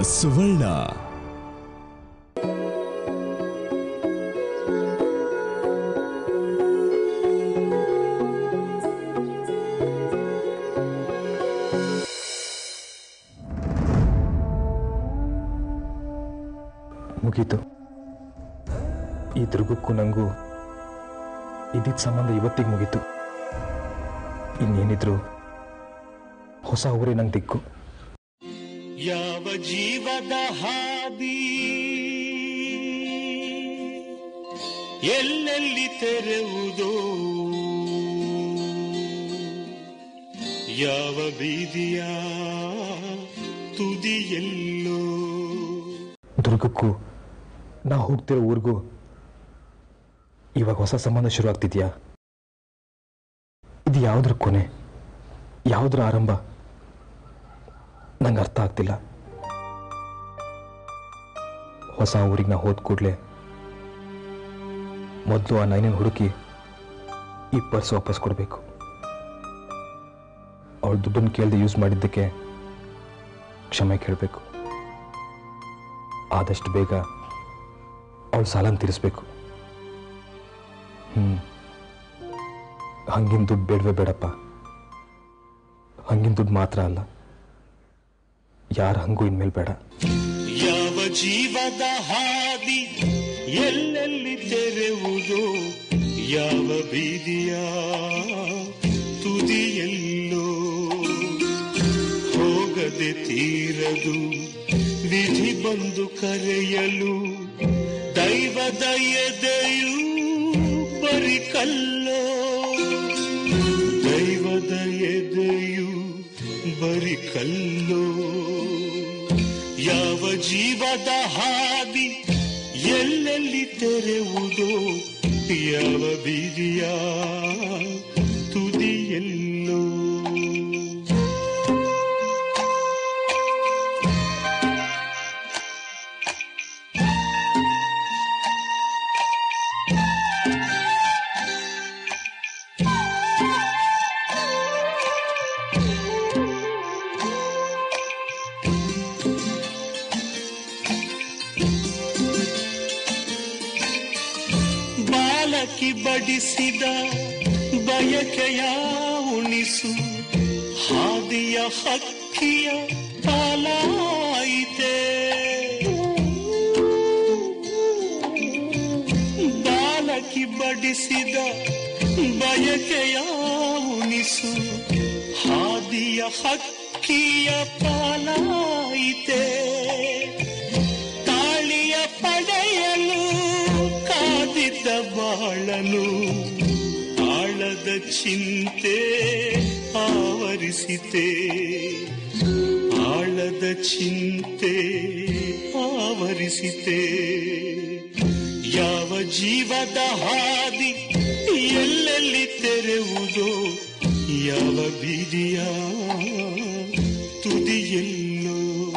ಸುವರ್ಣ ಮುಗೀತು ಈ ದುರ್ಗಕ್ಕೂ ನಂಗೂ ಇದ್ದಿದ್ದ ಸಂಬಂಧ ಇವತ್ತಿಗೆ ಮುಗೀತು ಇನ್ನೇನಿದ್ರು ಹೊಸ ಊರೇ ನಂಗೆ ದಿಕ್ಕು ಯಾವ ಜೀವದ ಹಾದಿ ಎಲ್ಲೆಲ್ಲಿ ತೆರೆವುದೋ ಯಾವ ಬೀದಿಯ ತುದಿಯೆಲ್ಲೋ ದುರ್ಗಕ್ಕೂ ನಾ ಹೋಗ್ತಿರೋ ಊರಿಗೂ ಇವಾಗ ಹೊಸ ಸಂಬಂಧ ಶುರು ಆಗ್ತಿದ್ಯಾ ಇದು ಯಾವುದ್ರ ಕೊನೆ ಯಾವುದ್ರ ಆರಂಭ ನಂಗೆ ಅರ್ಥ ಆಗ್ತಿಲ್ಲ ಹೊಸ ಊರಿಗೆ ನಾ ಹೋದ ಕೂಡಲೇ ಮೊದಲು ಆ ನೈನನ್ ಹುಡುಕಿ ಈ ಪರ್ಸ್ ವಾಪಸ್ ಕೊಡಬೇಕು ಅವಳು ದುಡ್ಡನ್ನು ಕೇಳದೆ ಯೂಸ್ ಮಾಡಿದ್ದಕ್ಕೆ ಕ್ಷಮೆ ಕೇಳಬೇಕು ಆದಷ್ಟು ಬೇಗ ಅವಳು ಸಾಲನ ತೀರಿಸ್ಬೇಕು ಹ್ಮ್ ಹಂಗಿನ ದುಡ್ಡು ಬೇಡವೇ ಬೇಡಪ್ಪ ಹಂಗಿನ ದುಡ್ಡು ಮಾತ್ರ ಅಲ್ಲ ಯಾರ ಹಂಗೂ ಇನ್ಮೇಲೆ ಬೇಡ ಯಾವ ಜೀವದ ಹಾದಿ ಎಲ್ಲೆಲ್ಲಿ ತೆರೆವುದೋ ಯಾವ ಬೀದಿಯ ತುದಿಯೆಲ್ಲೋ ಹೋಗದೆ ತೀರದು ವಿಧಿ ಬಂದು ಕರೆಯಲು ದೈವದ ಎದೆಯೂ ಬರಿ ಕಲ್ಲೋ ದೈವದ ಎದೆಯು ಬರಿ ಕಲ್ಲೋ ಯಾವ ಜೀವದ ಹಾದಿ ಎಲ್ಲೆಲ್ಲಿ ತೆರೆವುದೋ ಯಾವ ಬೀದಿಯ ತುದಿಯೆಲ್ಲೋ ಬಾಲಕಿ ಬಡಿಸಿದ ಬಯಕೆಯ ಉಣಿಸು ಹಾದಿಯ ಹಕ್ಕಿಯ ಪಾಲಾಯಿತೆ ಬಾಲಕಿ ಬಡಿಸಿದ ಬಯಕೆಯ ಉಣಿಸು ಹಾದಿಯ ಹಕ್ಕಿಯ ಪಾಲಾಯಿತೆ ತಾಳಿಯ ಪಡೆಯಲು ಕಾದಿದ್ದ ಬಾಳನು ಆಳದ ಚಿಂತೆ ಆವರಿಸಿತೆ ಆಳದ ಚಿಂತೆ ಆವರಿಸಿತೆ ಯಾವ ಜೀವದ ಹಾದಿ ಎಲ್ಲೆಲ್ಲಿ ತೆರೆವುದೋ ಯಾವ ಬೀದಿಯ ತುದಿಯೆಲ್ಲೋ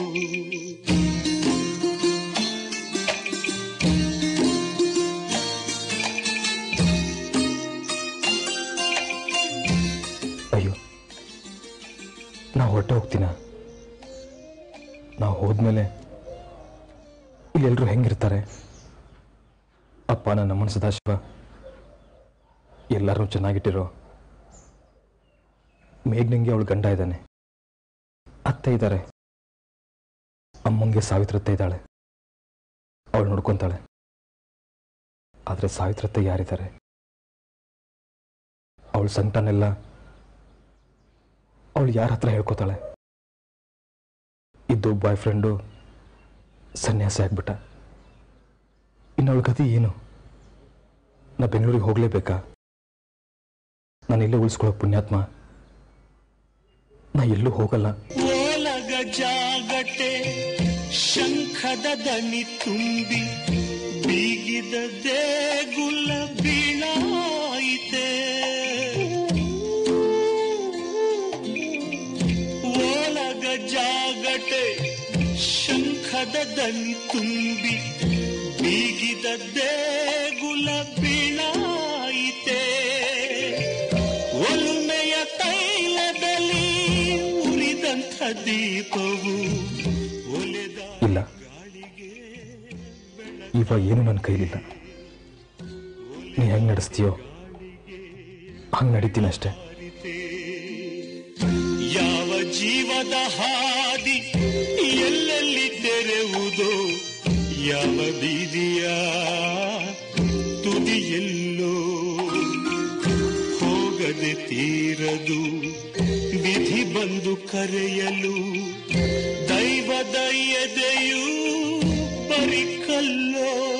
ಅಯ್ಯೋ ನಾ ಹೊರಟೆ ಹೋಗ್ತೀನ ನಾ ಹೋದ್ಮೇಲೆ ಇಲ್ಲಿ ಎಲ್ರು ಹೆಂಗಿರ್ತಾರೆ ಅಪ್ಪ ನನ್ನ ನಮ್ಮನ ಸದಾಶಿವ ಎಲ್ಲರೂ ಚೆನ್ನಾಗಿಟ್ಟಿರೋ ಮೇಘ್ನಂಗೆ ಅವಳು ಗಂಡ ಇದ್ದಾನೆ ಅತ್ತೆ ಇದ್ದಾರೆ ಅಮ್ಮಂಗೆ ಸಾವಿತ್ರತ್ತೆ ಇದ್ದಾಳೆ ಅವಳು ನೋಡ್ಕೊಂತಾಳೆ ಆದರೆ ಸಾವಿತ್ರತ್ತೆ ಯಾರಿದ್ದಾರೆ ಅವಳ ಸಂಕಟನೆಲ್ಲ ಅವಳು ಯಾರ ಹತ್ರ ಹೇಳ್ಕೊತಾಳೆ ಇದ್ದು ಬಾಯ್ ಫ್ರೆಂಡು ಸನ್ಯಾಸಿ ಆಗ್ಬಿಟ್ಟ ಇನ್ನು ಅವಳ ಗತಿ ಏನು ನಾ ಬೆಂಗಳೂರಿಗೆ ಹೋಗ್ಲೇಬೇಕಾ ನಾನು ಇಲ್ಲೇ ಉಳಿಸ್ಕೊಳ್ಳೋ ಪುಣ್ಯಾತ್ಮ ನಾ ಎಲ್ಲೂ ಹೋಗಲ್ಲ ಓಲಗ ಜಾಗಟೆ ಶಂಖದ ದನಿ ತುಂಬಿ ಬೀಗಿದ ದೇಗುಲ ಬೀಳಾಯಿತೆ ಓಲಗ ಜಾಗಟೆ ಶಂಖದ ದನಿ ತುಂಬಿ ಬೀಗಿದ ದೇಗುಲ ಬೀಳಾಯಿತೆ ಒಲುಮೆಯ ತೈಲದಲ್ಲಿ ಉರಿದಂಥ ದೀಪವು ಒಲೆದ ಇವಾಗ ಏನು ನನ್ನ ಕೈಲಿಲ್ಲ ನೀ ಹೆಂಗೆ ನಡೆಸ್ತೀಯೋ ಹಂಗೆ ನಡೀತೀನಿ ಅಷ್ಟೇ ಯಾವ ಜೀವದ ಹಾದಿ ಎಲ್ಲೆಲ್ಲಿ ತೆರೆವುದೋ ಯಾವ ಬೀದಿಯ ತುದಿಯೆಲ್ಲೋ ಹೋಗದೆ ತೀರದು ವಿಧಿ ಬಂದು ಕರೆಯಲು ದೈವದ ಎದೆಯೂ ಬರಿಕಲ್ಲೋ